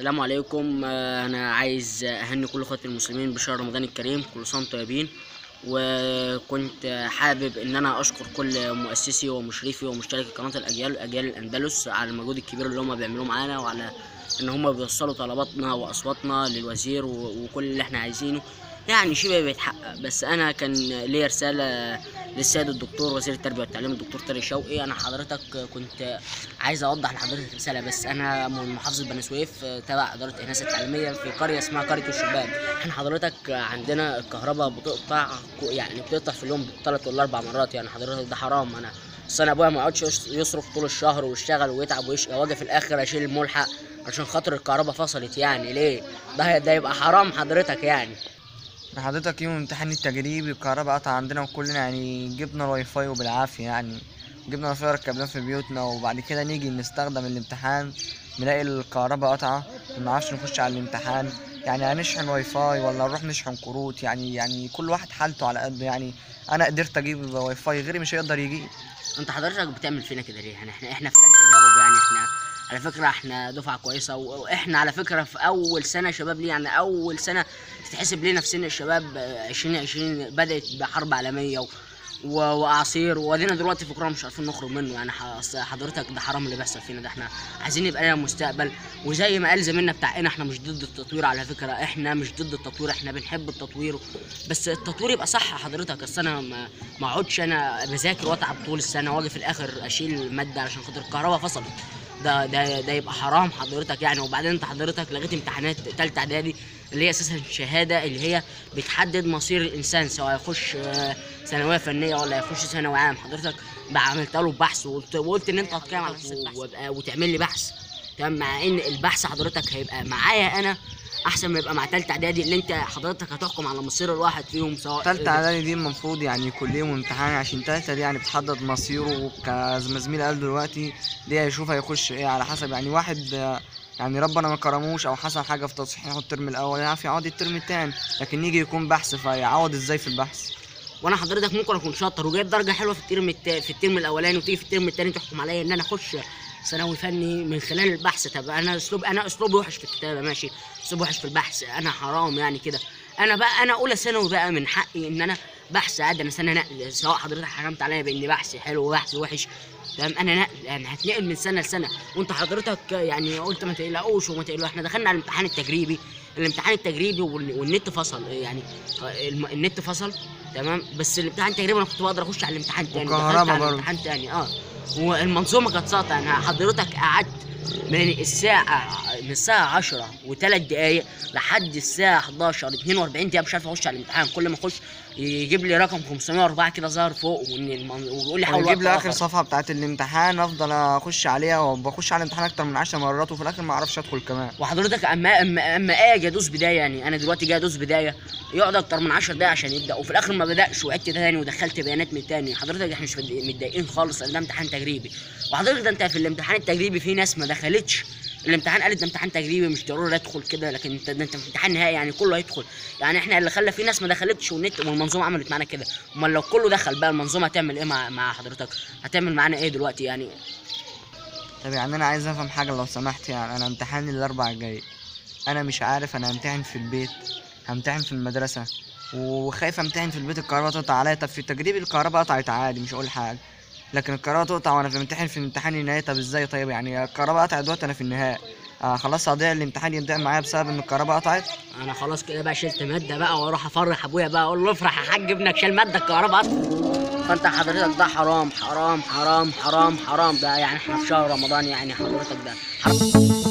السلام عليكم آه، انا عايز اهني كل اخواتي المسلمين بشهر رمضان الكريم كل سنه وانتم طيبين وكنت حابب ان انا اشكر كل مؤسسي ومشرفي ومشتركي قناه الاجيال اجيال الاندلس على المجهود الكبير اللي هم بيعملوه معانا وعلى ان هم بيوصلوا طلباتنا واصواتنا للوزير و- وكل اللي احنا عايزينه يعني شبه بيتحقق بس انا كان ليا رساله للسيد الدكتور وزير التربيه والتعليم الدكتور طارق شوقي انا حضرتك كنت عايز اوضح لحضرتك رساله بس انا من محافظه بني سويف آه، تبع اداره الهندسه التعليميه في قريه اسمها قريه الشباب احنا حضرتك عندنا الكهرباء بتقطع كو- يعني بتقطع في اليوم ثلاث ولا اربع مرات يعني حضرتك ده حرام انا اصل انا ابويا ما يقعدش يص- يصرف طول الشهر ويشتغل ويتعب ويشقى واجي في الاخر اشيل الملحق عشان خاطر الكهرباء فصلت يعني ليه ده ده يبقى حرام حضرتك يعني حضرتك يوم امتحان التجريبي الكهرباء قطع عندنا وكلنا يعني جبنا الواي فاي وبالعافية يعني جبنا الواي فاي ركبناه في بيوتنا وبعد كده نيجي نستخدم الامتحان نلاقي الكهرباء قطعة منعرفش نخش على الامتحان يعني هنشحن واي فاي ولا نروح نشحن كروت يعني يعني كل واحد حالته على قده يعني انا قدرت اجيب واي فاي غيري مش هيقدر يجيب انت حضرتك بتعمل فينا كده ليه يعني احنا احنا في فرق تجارب يعني احنا على فكره احنا دفعه كويسه و- واحنا على فكره في اول سنه شباب ليه يعني اول سنه تتحسب لينا في سن الشباب آه، 2020 بدات بحرب عالميه و... و... واعاصير وادينا دلوقتي في كورونا مش عارفين نخرج منه يعني ح- أصل حضرتك ده حرام اللي بيحصل فينا ده احنا عايزين يبقى لنا مستقبل وزي ما قال زميلنا بتاعنا احنا مش ضد التطوير على فكره احنا مش ضد التطوير احنا بنحب التطوير بس التطوير يبقى صح حضرتك اصل انا ما ما اقعدش انا بذاكر واتعب طول السنه واجي في الاخر اشيل ماده عشان خاطر الكهرباء فصلت ده ده ده يبقى حرام حضرتك يعني وبعدين انت حضرتك لغيت امتحانات تالتة اعدادي اللي هي اساسا شهاده اللي هي بتحدد مصير الانسان سواء يخش آه، ثانويه فنيه ولا يخش ثانوي عام حضرتك بقى عملت له بحث وقلت, وقلت ان انت هتقيم على اساس البحث ويبقى- وتعمل لي بحث تمام مع ان البحث حضرتك هيبقى معايا انا احسن ما يبقى مع تالتة اعدادي اللي انت حضرتك هتحكم على مصير الواحد فيهم سواء تالتة اعدادي دي المفروض يعني كل يوم امتحان عشان تالتة دي يعني بتحدد مصيره كزي ما زميلي قال دلوقتي دي هيشوف هيخش ايه على حسب يعني واحد آه، يعني ربنا ما كرموش او حصل حاجه في تصحيحه الترم الاول يعرف يعوض الترم التاني لكن يجي يكون بحث فيعوض ازاي في البحث وانا حضرتك ممكن اكون شاطر وجايب درجه حلوه في الترم التا... في الترم الاولاني وتيجي في الترم الثاني تحكم عليا ان انا اخش ثانوي فني من خلال البحث طب انا اسلوب انا اسلوبي وحش في الكتابه ماشي اسلوب وحش في البحث انا حرام يعني كده انا بقى انا اولى ثانوي بقى من حقي ان انا بحث عادي انا سنه نقل سواء حضرتك حكمت عليا بان بحث حلو وبحث وحش تمام انا نقل يعني هتنقل من سنه لسنه وانت حضرتك يعني قلت ما تقلقوش وما تقلقوش احنا دخلنا على الامتحان التجريبي الامتحان التجريبي وال- والنت فصل يعني الم- النت فصل تمام بس الامتحان تقريبا انا كنت بقدر اخش على الامتحان تاني وكهربا دخلت على برضه. امتحان تاني اه والمنظومه كانت ساقطه انا حضرتك قعدت من الساعة من الساعة 10 وثلاث دقايق لحد الساعة 11 42 دقيقة مش عارف اخش على الامتحان كل ما اخش يجيب لي رقم 504 كده ظهر فوق وان المن... ويقول لي حاول ويجيب لي وقت اخر آخر. صفحه بتاعت الامتحان افضل اخش عليها وبخش على الامتحان اكتر من عشر مرات وفي الاخر ما اعرفش ادخل كمان وحضرتك اما اما اما اجي ادوس بدايه يعني انا دلوقتي جاي ادوس بدايه يقعد اكتر من 10 دقايق عشان يبدا وفي الاخر ما بداش وعدت تاني ودخلت بيانات من تاني حضرتك احنا مش متضايق- متضايقين خالص لأن ده امتحان تجريبي وحضرتك ده انت في الامتحان التجريبي في ناس ما دخلتش الامتحان قالت ده امتحان تجريبي مش ضروري ادخل كده لكن انت ده انت في امتحان نهائي يعني كله هيدخل يعني احنا اللي خلى في ناس ما دخلتش والنت والمنظومه عملت معانا كده امال لو كله دخل بقى المنظومه هتعمل ايه مع مع حضرتك هتعمل معانا ايه دلوقتي يعني طب يعني انا عايز افهم حاجه لو سمحت يعني انا امتحاني الاربع الجاي انا مش عارف انا همتحن في البيت همتحن في المدرسه وخايف امتحن في البيت الكهرباء تقطع عليا طب في التجريبي الكهرباء قطعت عادي مش هقول حاجه لكن الكهرباء تقطع وانا في امتحان في الامتحان النهائي طب ازاي طيب يعني الكهرباء قطعت دلوقتي انا في النهائي آه خلاص هضيع الامتحان يضيع معايا بسبب ان الكهرباء قطعت انا خلاص كده بقى شلت ماده بقى واروح افرح ابويا بقى اقول له افرح يا حاج ابنك شال ماده الكهرباء أصلاً. فانت حضرتك ده حرام حرام حرام حرام حرام ده يعني احنا في شهر رمضان يعني حضرتك ده حرام